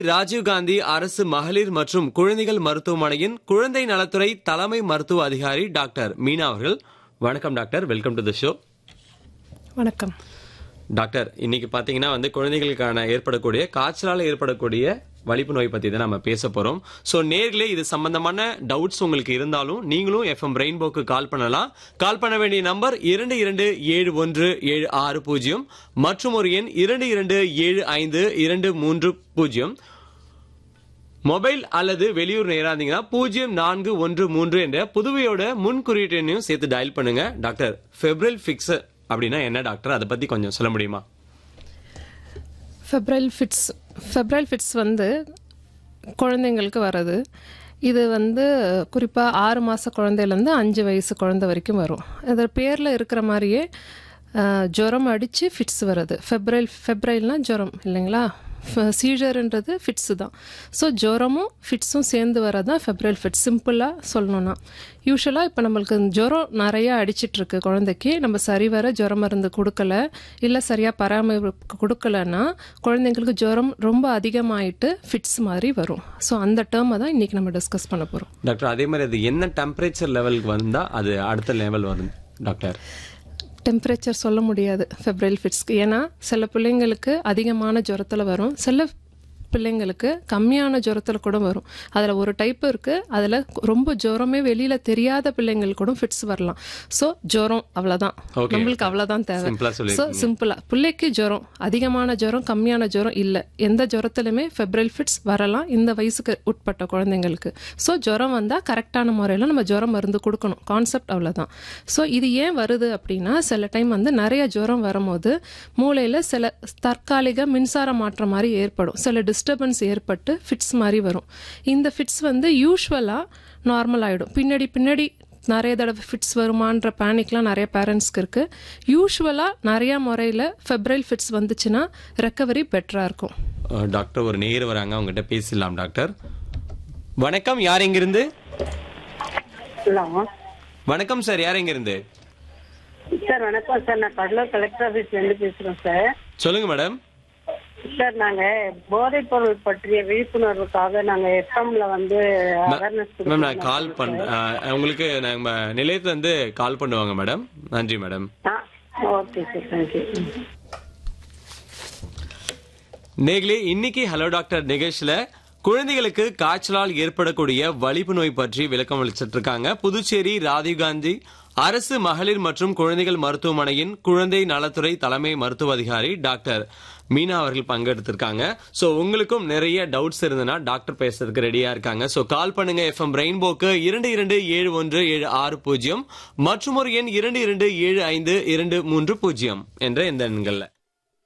ராஜீவ்காந்தி அரசு மகளிர் மற்றும் குழந்தைகள் மருத்துவமனையின் குழந்தை நலத்துறை தலைமை மருத்துவ அதிகாரி டாக்டர் மீனா அவர்கள் வணக்கம் doctor welcome to the show வணக்கம் டாக்டர் இன்னைக்கு பாத்தீங்கன்னா வந்து குழந்தைகளுக்கான ஏற்படக்கூடிய காய்ச்சலால ஏற்படக்கூடிய வலிப்பு நோய் பத்தி தான் நம்ம பேச போறோம் சோ நேர்களே இது சம்பந்தமான டவுட்ஸ் உங்களுக்கு இருந்தாலும் நீங்களும் எஃப்எம் ரெயின்போக்கு கால் பண்ணலாம் கால் பண்ண வேண்டிய நம்பர் இரண்டு இரண்டு ஏழு ஒன்று ஏழு ஆறு பூஜ்ஜியம் மற்றும் ஒரு எண் இரண்டு இரண்டு ஏழு ஐந்து இரண்டு மூன்று பூஜ்ஜியம் மொபைல் அல்லது வெளியூர் நேரா இருந்தீங்கன்னா பூஜ்ஜியம் நான்கு ஒன்று மூன்று என்ற புதுவையோட முன் குறியீட்டு எண்ணையும் சேர்த்து டயல் பண்ணுங்க டாக்டர் ஃபெப்ரல் ஃபிக்ஸ் அப்படின்னா என்ன டாக்டர் அதை பத்தி கொஞ்சம் சொல்ல முடியுமா ஃபெப்ரைல் ஃபிட்ஸ் ஃபெப்ரைல் ஃபிட்ஸ் வந்து குழந்தைங்களுக்கு வர்றது இது வந்து குறிப்பாக ஆறு மாத குழந்தையிலேருந்து அஞ்சு வயசு குழந்தை வரைக்கும் வரும் அது பேரில் இருக்கிற மாதிரியே அஹ், ஜுரம் அடித்து ஃபிட்ஸ் வருது ஃபெப்ரைல் ஃபெப்ரைல்னா ஜுரம் இல்லைங்களா சீழர்ன்றது ஃபிட்ஸு தான் ஸோ ஜுரமும் ஃபிட்ஸும் சேர்ந்து வரதான் ஃபெப்ரைல் ஃபிட்ஸ் சிம்பிளாக சொல்லணும்னா யூஸ்வலாக இப்போ நம்மளுக்கு ஜுரம் நிறையா அடிச்சிட்ருக்கு குழந்தைக்கு நம்ம சரிவர ஜுர மருந்து கொடுக்கல இல்லை சரியாக பராமரிப்பு கொடுக்கலன்னா குழந்தைங்களுக்கு ஜுரம் ரொம்ப அதிகமாயிட்டு ஃபிட்ஸ் மாதிரி வரும் ஸோ அந்த டேர்மை தான் இன்றைக்கி நம்ம டிஸ்கஸ் பண்ண போகிறோம் டாக்டர் அதே மாதிரி அது என்ன டெம்பரேச்சர் லெவலுக்கு வந்தா அது அடுத்த லெவல் வரும் டாக்டர் டெம்பரேச்சர் சொல்ல முடியாது ஃபெப்ரைல் ஃபிட்ஸ்க்கு ஏன்னா சில பிள்ளைங்களுக்கு அதிகமான ஜுரத்தில் வரும் சில பிள்ளைங்களுக்கு கம்மியான ஜுரத்தில் கூட வரும் அதில் ஒரு டைப் இருக்குது அதில் ரொம்ப ஜுரமே வெளியில் தெரியாத பிள்ளைங்களுக்கு கூட ஃபிட்ஸ் வரலாம் ஸோ ஜுரம் அவ்வளோதான் Okay. நம்மளுக்கு அவ்வளோதான் தேவை சிம்பிளா சொல்லி ஸோ சிம்பிளாக பிள்ளைக்கு ஜுரம் அதிகமான ஜுரம் கம்மியான ஜுரம் இல்லை எந்த ஜுரத்துலையுமே ஃபெப்ரல் ஃபிட்ஸ் வரலாம் இந்த வயசுக்கு உட்பட்ட குழந்தைங்களுக்கு ஸோ ஜுரம் வந்தால் கரெக்டான முறையில் நம்ம ஜுரம் மருந்து கொடுக்கணும் கான்செப்ட் அவ்வளோதான் ஸோ இது ஏன் வருது அப்படின்னா சில டைம் வந்து நிறைய ஜுரம் வரும்போது மூளையில் சில தற்காலிக மின்சார மாற்றம் மாதிரி ஏற்படும் சில டிஸ்டர்பன்ஸ் ஏற்பட்டு ஃபிட்ஸ் மாதிரி வரும் இந்த ஃபிட்ஸ் வந்து யூஸ்வலாக நார்மல் ஆகிடும் பின்னாடி பின்னாடி நிறைய தடவை ஃபிட்ஸ் வருமான்ற பேனிக்லாம் நிறைய பேரண்ட்ஸ்க்கு இருக்குது யூஸ்வலாக நிறையா முறையில் ஃபெப்ரைல் ஃபிட்ஸ் வந்துச்சுன்னா ரெக்கவரி பெட்டராக இருக்கும் அஹ், டாக்டர் ஒரு நேர் வராங்க அவங்ககிட்ட பேசலாம் டாக்டர் வணக்கம் யார் எங்கிருந்து ஹலோ வணக்கம் சார் யார் எங்கிருந்து சார் வணக்கம் சார் நான் கடலூர் கலெக்டர் ஆஃபீஸ்லேருந்து பேசுகிறோம் சார் சொல்லுங்க மேடம் சார் நாங்கள் போதைப் பொருள் பற்றிய விழிப்புணர்வுக்காக நாங்கள் எஃப்எம்ல வந்து அவேர்னஸ் மேம் நான் கால் பண் அஹ், உங்களுக்கு நம்ம நிலையத்துல இருந்து கால் பண்ணுவாங்க மேடம் நன்றி மேடம் ஓகே சார் தேங்க்யூ நேர்களே இன்னைக்கு ஹலோ டாக்டர் நிகழ்ச்சியில குழந்தைகளுக்கு காய்ச்சலால் ஏற்படக்கூடிய வலிப்பு நோய் பற்றி விளக்கம் அளிச்சிட்டு இருக்காங்க புதுச்சேரி ராஜீவ்காந்தி அரசு மகளிர் மற்றும் குழந்தைகள் மருத்துவமனையின் குழந்தை நலத்துறை தலைமை மருத்துவ அதிகாரி டாக்டர் மீனா அவர்கள் பங்கெடுத்திருக்காங்க சோ உங்களுக்கும் நிறைய டவுட்ஸ் இருந்ததுன்னா டாக்டர் பேசுறதுக்கு ரெடியா இருக்காங்க சோ கால் பண்ணுங்க எஃப்எம் ரெயின்போக்கு இரண்டு இரண்டு ஏழு ஒன்று ஏழு ஆறு பூஜ்ஜியம் மற்றும் ஒரு எண் இரண்டு இரண்டு ஏழு ஐந்து இரண்டு மூன்று பூஜ்ஜியம் என்ற இந்த எண்கள்ல